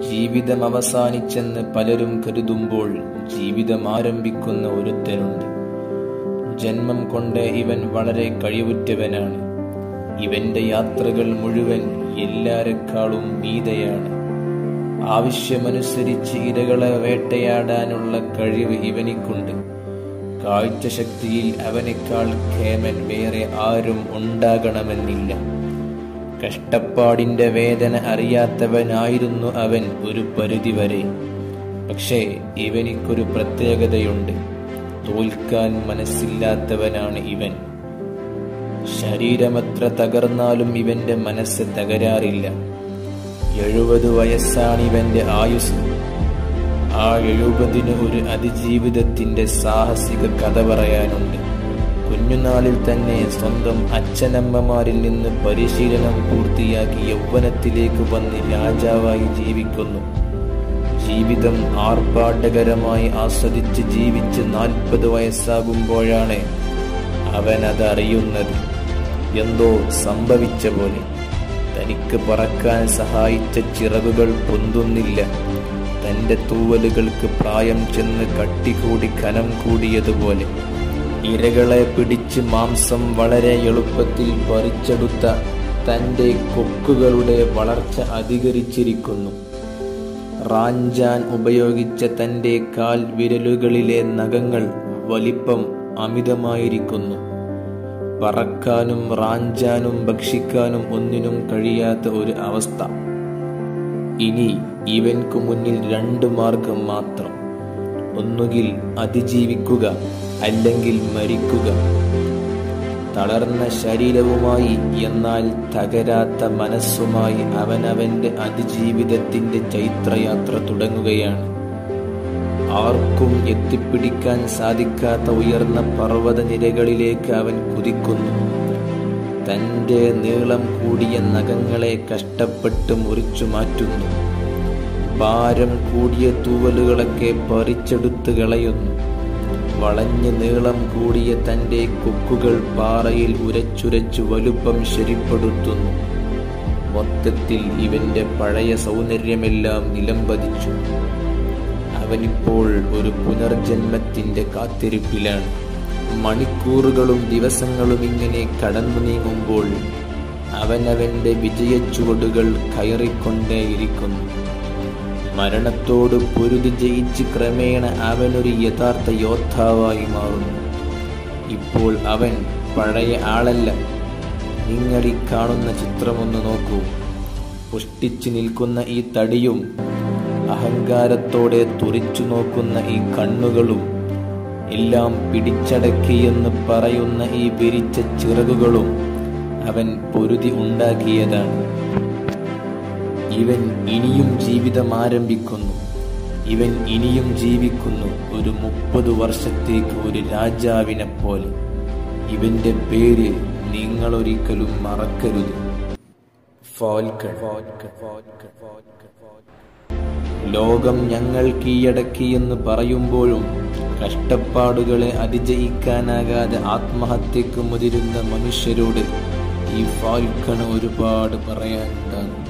ജീവിതം അവസാനിച്ചെന്ന് പലരും കരുതുമ്പോൾ ജീവിതം ആരംഭിക്കുന്ന ഒരുത്തനുണ്ട് ജന്മം കൊണ്ട് ഇവൻ വളരെ കഴിവുറ്റവനാണ് ഇവന്റെ യാത്രകൾ മുഴുവൻ എല്ലാരെക്കാളും മീതയാണ് ആവശ്യമനുസരിച്ച് ഇരകളെ വേട്ടയാടാനുള്ള കഴിവ് ഇവനിക്കുണ്ട് കാഴ്ചശക്തിയിൽ അവനേക്കാൾ ഖേമൻ വേറെ ആരും ഉണ്ടാകണമെന്നില്ല കഷ്ടപ്പാടിന്റെ വേദന അറിയാത്തവനായിരുന്നു അവൻ ഒരു പരിധിവരെ പക്ഷേ ഇവനിക്കൊരു പ്രത്യേകതയുണ്ട് തോൽക്കാൻ മനസ്സില്ലാത്തവനാണ് ഇവൻ ശരീരമത്ര തകർന്നാലും ഇവന്റെ മനസ്സ് തകരാറില്ല എഴുപത് വയസ്സാണ് ഇവന്റെ ആയുസ് ആ എഴുപതിന് ഒരു അതിജീവിതത്തിന്റെ സാഹസിക കഥ പറയാനുണ്ട് കുഞ്ഞുനാളിൽ തന്നെ സ്വന്തം അച്ഛനമ്മമാരിൽ നിന്ന് പരിശീലനം പൂർത്തിയാക്കി യൗവനത്തിലേക്ക് വന്ന് രാജാവായി ജീവിക്കുന്നു ജീവിതം ആർഭാടകരമായി ആസ്വദിച്ച് ജീവിച്ച് നാൽപ്പത് വയസ്സാകുമ്പോഴാണ് അവൻ അതറിയുന്നത് എന്തോ സംഭവിച്ച പോലെ തനിക്ക് പറക്കാൻ സഹായിച്ച ചിറകുകൾ പൊന്തുന്നില്ല തന്റെ തൂവലുകൾക്ക് പ്രായം ചെന്ന് കട്ടികൂടി കനം കൂടിയതുപോലെ ഇരകളെ പിടിച്ച് മാംസം വളരെ എളുപ്പത്തിൽ പറിച്ചെടുത്ത തന്റെ കൊക്കുകളുടെ വളർച്ച അധികരിച്ചിരിക്കുന്നു റാഞ്ചാൻ ഉപയോഗിച്ച തന്റെ കാൽ വിരലുകളിലെ നഖങ്ങൾ വലിപ്പം അമിതമായിരിക്കുന്നു പറക്കാനും റാഞ്ചാനും ഭക്ഷിക്കാനും ഒന്നിനും കഴിയാത്ത ഒരു അവസ്ഥ ഇനി ഇവൻക്കു മുന്നിൽ രണ്ട് മാർഗം മാത്രം ഒന്നുകിൽ അതിജീവിക്കുക അല്ലെങ്കിൽ മരിക്കുക തളർന്ന ശരീരവുമായി എന്നാൽ തകരാത്ത മനസ്സുമായി അവനവന്റെ അതിജീവിതത്തിന്റെ ചൈത്രയാത്ര തുടങ്ങുകയാണ് ആർക്കും എത്തിപ്പിടിക്കാൻ സാധിക്കാത്ത ഉയർന്ന പർവ്വത നിരകളിലേക്ക് അവൻ കുതിക്കുന്നു തന്റെ നീളം കൂടിയ നഖങ്ങളെ കഷ്ടപ്പെട്ട് മുറിച്ചു മാറ്റുന്നു ഭാരം കൂടിയ തൂവലുകളൊക്കെ പറിച്ചെടുത്ത് കളയുന്നു വളഞ്ഞ് നീളം കൂടിയ തന്റെ കൊക്കുകൾ പാറയിൽ ഉരച്ചുരച്ചു വലുപ്പം ശരിപ്പെടുത്തുന്നു മൊത്തത്തിൽ ഇവന്റെ പഴയ സൗന്ദര്യമെല്ലാം നിലംപതിച്ചു അവനിപ്പോൾ ഒരു പുനർജന്മത്തിന്റെ കാത്തിരിപ്പിലാണ് മണിക്കൂറുകളും ദിവസങ്ങളും ഇങ്ങനെ കടന്നു നീങ്ങുമ്പോൾ അവനവന്റെ വിജയച്ചുവടുകൾ കയറിക്കൊണ്ടേയിരിക്കുന്നു മരണത്തോട് പൊരുതി ജയിച്ച് ക്രമേണ അവനൊരു യഥാർത്ഥ യോദ്ധാവായി മാറുന്നു ഇപ്പോൾ അവൻ പഴയ ആളല്ല നിങ്ങൾ ഈ കാണുന്ന ചിത്രമൊന്ന് നോക്കൂ പുഷ്ടിച്ചു നിൽക്കുന്ന ഈ തടിയും അഹങ്കാരത്തോടെ തുറിച്ചു നോക്കുന്ന ഈ കണ്ണുകളും എല്ലാം പിടിച്ചടക്കിയെന്ന് പറയുന്ന ഈ വിരിച്ച ചിറകുകളും അവൻ പൊരുതി ഉണ്ടാക്കിയതാണ് ഇവൻ ഇനിയും ജീവിതം ആരംഭിക്കുന്നു ഇവൻ ഇനിയും ജീവിക്കുന്നു ഒരു മുപ്പത് വർഷത്തേക്ക് ഒരു രാജാവിനെ പോലെ ഇവന്റെ പേര് നിങ്ങൾ ഒരിക്കലും മറക്കരുത് ഫാൽക്കൺ ലോകം ഞങ്ങൾ കീഴടക്കിയെന്ന് പറയുമ്പോഴും കഷ്ടപ്പാടുകളെ അതിജയിക്കാനാകാതെ ആത്മഹത്യക്ക് മുതിരുന്ന മനുഷ്യരോട് ഈ ഫാൽക്കണ് ഒരുപാട് പറയാനുണ്ടാകും